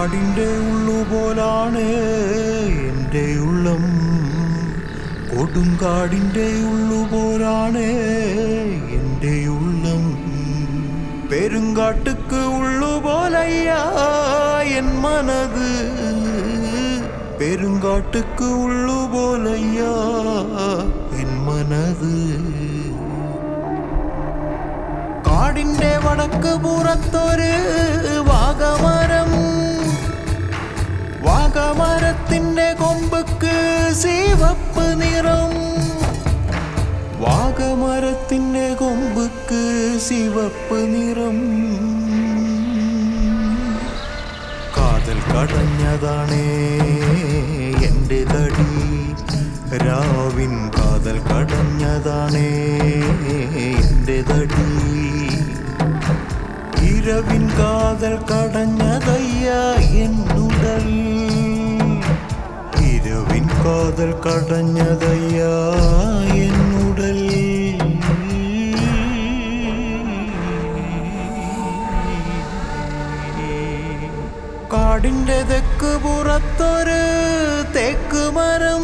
കൊടുങ്കാടിൻ്റെ ഉള്ളുപോലാണ് എൻ്റെ ഉള്ളം കൊടുങ്കാടിൻ്റെ ഉള്ളുപോലാണ് എൻ്റെ ഉള്ളം പെരുങ്കാട്ടുക്ക് ഉള്ളുപോലയ്യാ എൻ മനത് പെരുങ്കാട്ടുക്ക് ഉള്ളുപോലയ്യാ എൻ മനത് കാടിന്റെ വടക്ക് പുറത്തൊരു വാഗമരം വാഗമരത്തിന്റെ കൊമ്പക്ക് സിവപ്പ് നിറം വാഗമരത്തിന്റെ കൊമ്പക്ക് സിവപ്പ് നിറം കാതൽ കടഞ്ഞതാണേ എൻ്റെ തടി രാവിൻ കാതൽ കടഞ്ഞതാണേ എൻ്റെ തടി ഇരവിൻ കാതൽ കടഞ്ഞതയ്യ എന്നുടൽ ഇരവിൻ കാതൽ കടഞ്ഞതയ്യ എന്നുടൽ കാടിന്റെ തെക്ക് പുറത്തൊരു തേക്ക് മരം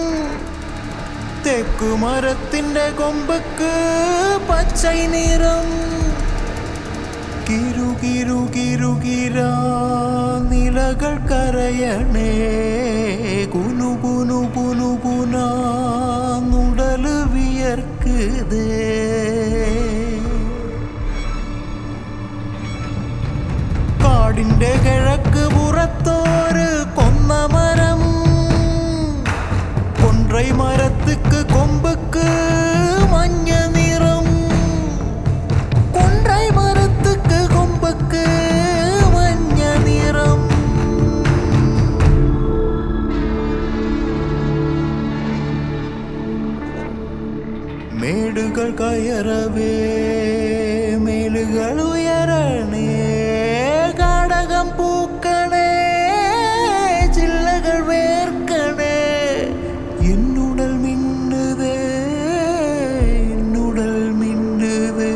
തെക്ക് മരത്തിന്റെ കൊമ്പക്ക് പച്ചൈ നിറം കിരു കിരു കിരു കിരാ നിലകൾ കരയണേ കുനു കുനു കുനു കുനാ നുടല് വിയർക്കുതേ കാടിന്റെ കിഴക്ക് പുറത്തോര് കൊന്നമരം കൊன்றை മരത്തുക്ക് കൊമ്പുക്ക് മഞ്ഞ നിറം കൊன்றை മരത്തുക്ക് കൊമ്പുക്ക് മഞ്ഞ നിറം മേടുകൾ കയറവേ മേലുകൾ ഉയരണേ കാടകം പൂക്കണേ ചില്ലകൾ വേർക്കണേ എന്നുടൽ മിന്നുതേ എന്നുടൽ മിന്നുതേ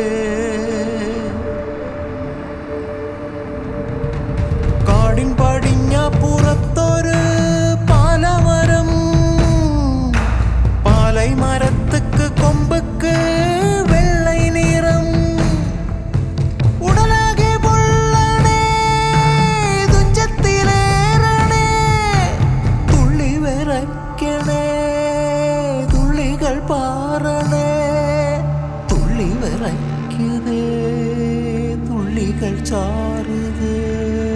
കാടിൻ പടിഞ്ഞ പുറത്തൊരു പാലമരം പാലൈ മരത്തുക്ക് കൊമ്പുക്ക് വെള്ളை നിറം ഉടലാകെ പൊള്ളണേ തുഞ്ചത്തിലേറണേ തുള്ളി വിറയ്ക്കണേ തുള്ളികൾ പാറണേ തുള്ളി വിറയ്ക്കതേ തുള്ളികൾ ചാറുതേ